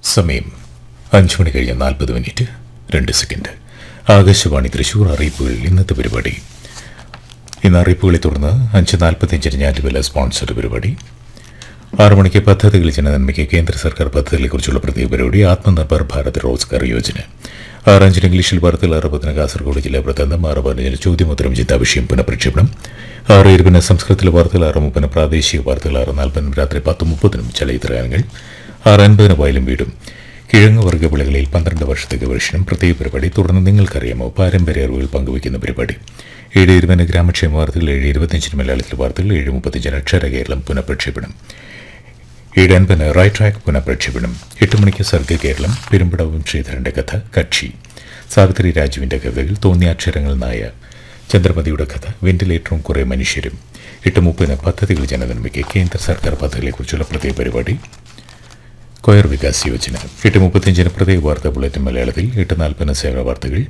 സമയം അഞ്ചു മണി കഴിഞ്ഞ് നാൽപ്പത് മിനിറ്റ് രണ്ട് സെക്കൻഡ് ആകാശവാണി തൃശൂർ അറിയിപ്പുകൾ ഇന്നത്തെ പരിപാടി ഇന്ന് അറിയിപ്പുകളെ തുടർന്ന് അഞ്ച് നാൽപ്പത്തിയഞ്ചിന് ഞാറ്റുവില സ്പോൺസർഡ് പരിപാടി ആറു മണിക്ക് പദ്ധതികൾ ജനനന്മയ്ക്ക് കേന്ദ്ര സർക്കാർ പദ്ധതികളെക്കുറിച്ചുള്ള പ്രത്യേക പരിപാടി ആത്മനിർഭർ ഭാരത് റോസ്ഗാർ യോജന ആറഞ്ചിന് ഇംഗ്ലീഷിൽ വാർത്തകൾ അറുപതിന് കാസർഗോഡ് ജില്ലാ വൃത്താന്തം ആറ് പതിനഞ്ചിന് ചോദ്യോത്തരം ചിന്താ വിഷയം പുനഃപ്രക്ഷേപണം ആറ് ഇരുപതിന് സംസ്കൃതത്തിലെ വാർത്തകൾ ആറ് മുപ്പതിന് പ്രാദേശിക വാർത്തകൾ ആറ് നാൽപ്പതിനും രാത്രി പത്ത് മുപ്പതിനും ചലച്ചിത്രഗാനങ്ങൾ ആറ് അൻപതിന് വയലും വീടും കിഴങ്ങ് വർഗ്ഗ വിളകളിൽ പന്ത്രണ്ട് വർഷത്തെ ഗവേഷണം പ്രത്യേക പരിപാടി തുടർന്ന് നിങ്ങൾക്കറിയാമോ പാരമ്പര്യ അറിവുകൾ പങ്കുവയ്ക്കുന്ന പരിപാടി ഏഴ് ഇരുപതിന് ഗ്രാമക്ഷേമ വാർത്തകൾ ഏഴ് ഇരുപത്തിയഞ്ചിന് മലയാളത്തിൽ വാർത്തകൾ ഏഴ് മുപ്പത്തിയഞ്ചിന് അക്ഷര കേരളം പുനഃപ്രക്ഷേപണം ഏഴ് അൻപതിന് റൈറ്റ് ട്രാക്ക് പുനഃപ്രക്ഷേപണം എട്ട് മണിക്ക് സർഗ കേരളം പെരുമ്പടവും ശ്രീധരന്റെ കഥ കക്ഷി സാവിത്രി രാജുവിന്റെ കഥകൾ തോന്നിയ അക്ഷരങ്ങൾ നായ ചന്ദ്രമതിയുടെ കഥ വെന്റിലേറ്ററും കുറേ മനുഷ്യരും എട്ട് മുപ്പതിന് പദ്ധതികൾ ജനനന്മയ്ക്ക് കേന്ദ്ര സർക്കാർ പദ്ധതികളെക്കുറിച്ചുള്ള പ്രത്യേക പരിപാടി കൊയർ വികാസ് യോജന എട്ട് മുപ്പത്തിയഞ്ചിന് പ്രത്യേക വാർത്താ ബുള്ളറ്റിൻ മലയാളത്തിൽ എട്ട് നാൽപ്പതിന് സേവന വാർത്തകൾ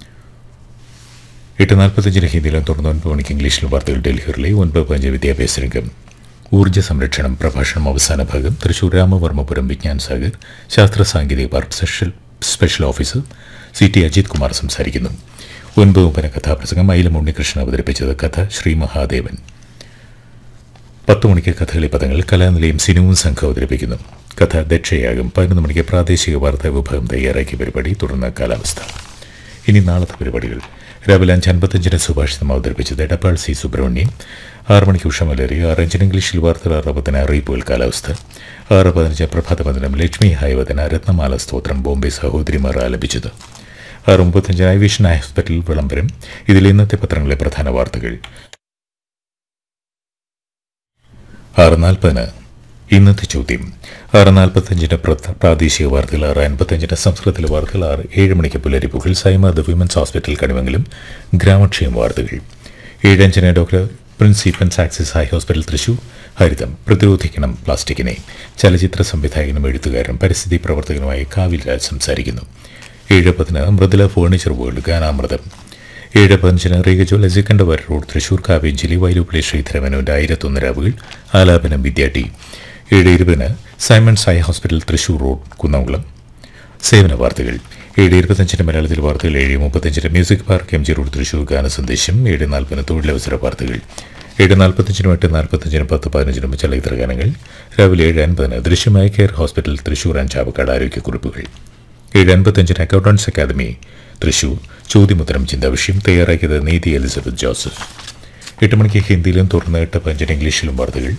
എട്ട് നാൽപ്പത്തഞ്ചിന് ഹിന്ദിയിലും തുടർന്ന് ഒൻപത് മണിക്ക് ഇംഗ്ലീഷിലും വാർത്തകൾ ഡൽഹിയിലെ ഒൻപത് പതിനഞ്ച് വിദ്യാഭ്യാസ രംഗം ഊർജ്ജ സംരക്ഷണം പ്രഭാഷണം അവസാന ഭാഗം തൃശൂർ രാമവർമ്മപുരം വിജ്ഞാൻ സാഗർ ശാസ്ത്ര സാങ്കേതിക park special special officer C T Ajith Kumar സംസാരിക്കുന്നു ഒൻപത് മുപ്പതിന് കഥാപ്രസംഗം അയിലം ഉണ്ണികൃഷ്ണൻ അവതരിപ്പിച്ചത് കഥ ശ്രീ മഹാദേവൻ പത്ത് മണിക്ക് കഥകളി പദങ്ങൾ കലാനിലയം സിനിമവും സംഘം അവതരിപ്പിക്കുന്നു കഥ ദക്ഷയാകും പതിനൊന്ന് മണിക്ക് പ്രാദേശിക വാർത്താ വിഭാഗം തയ്യാറാക്കിയ പരിപാടി തുടർന്ന് കാലാവസ്ഥ ഇനി നാളത്തെ പരിപാടികൾ രാവിലെ അഞ്ച് അൻപത്തഞ്ചിന് സുഭാഷിതം അവതരിപ്പിച്ചത് എടപ്പാൾ സി സുബ്രഹ്മണ്യം ആറ് മണിക്ക് ഉഷമലരി ആറ് അഞ്ചിന് ഇംഗ്ലീഷിൽ വാർത്തകൾ ആറ് പത്തിന് അറിയിപ്പുകൾ കാലാവസ്ഥ ആറ് പതിനഞ്ച് പ്രഭാതപതിനം ലക്ഷ്മി ഹൈവദന രത്നമാല സ്തോത്രം ബോംബെ സഹോദരിമാർ ആലപിച്ചത് ആറ് മുപ്പത്തഞ്ചിന് ഐവിഷൻ ഹോസ്പിറ്റൽ വിളംബരം ഇതിൽ ഇന്നത്തെ പത്രങ്ങളിലെ പ്രധാന വാർത്തകൾ ആറ് നാൽപ്പതിന് ഇന്നത്തെ ചോദ്യം ആറ് നാൽപ്പത്തഞ്ചിന് പ്ര- പ്രാദേശിക വാർത്തകൾ ആറ് അൻപത്തഞ്ചിന് സംസ്കൃതത്തിലെ വാർത്തകൾ ആറ് ഏഴ് മണിക്ക് പുലരിപ്പുകൾ സൈമ ദ വിമൻസ് ഹോസ്പിറ്റൽ കണിവെങ്കിലും ഗ്രാമക്ഷേമ വാർത്തകൾ ഏഴഞ്ചിന് ഡോക്ടർ പ്രിൻസിപ്പൻസ് ആക്സിസ് ഹൈ ഹോസ്പിറ്റൽ തൃശൂർ ഹരിതം പ്രതിരോധിക്കണം പ്ലാസ്റ്റിക്കിനെ ചലച്ചിത്ര സംവിധായകനും എഴുത്തുകാരനും പരിസ്ഥിതി പ്രവർത്തകനുമായ കാവിൽ രാജ് സംസാരിക്കുന്നു ഏഴ് പതിന് മൃദുല ഫേർണിച്ചർ വേൾഡ് ഗാനാമൃതം ഏഴ് പതിനഞ്ചിന് റീഗജോൽ എസിക്കണ്ടവർ റോഡ് തൃശൂർ കാവേഞ്ചേരി വൈലുപ്പിളി ശ്രീധരമനുവിന്റെ ആയിരത്തൊന്ന് രാവുകൾ ആലാപനം വിദ്യാട്ടി ഏഴ് ഇരുപതിന് Simon Sai hospital Thrissur road Kunnamkulam സേവന വാർത്തകൾ ഏഴ് ഇരുപത്തഞ്ചിന് മലയാളത്തിൽ വാർത്തകൾ ഏഴ് മുപ്പത്തഞ്ചിന് music park M G road Thrissur ഗാന സന്ദേശം ഏഴ് നാൽപ്പതിന് തൊഴിലവസര വാർത്തകൾ ഏഴ് നാൽപ്പത്തഞ്ചിനും എട്ട് നാൽപ്പത്തഞ്ചിനും പത്ത് പതിനഞ്ചിനും ചലച്ചിത്ര ഗാനങ്ങൾ രാവിലെ ഏഴ് അൻപതിന് ദൃശ്യമായ കെയർ ഹോസ്പിറ്റൽ തൃശൂർ അഞ്ചാവക്കാട് ആരോഗ്യക്കുറിപ്പുകൾ ഏഴ് അൻപത്തഞ്ചിന് അക്കൗണ്ടൻസ് അക്കാദമി തൃശൂർ ചോദ്യമുത്തരം ചിന്താ വിഷയം തയ്യാറാക്കിയത് നീതി എലിസബത്ത് ജോസഫ് എട്ട് മണിക്ക് ഹിന്ദിയിലും തുറന്ന് എട്ട് പഞ്ചിന് ഇംഗ്ലീഷിലും വാർത്തകൾ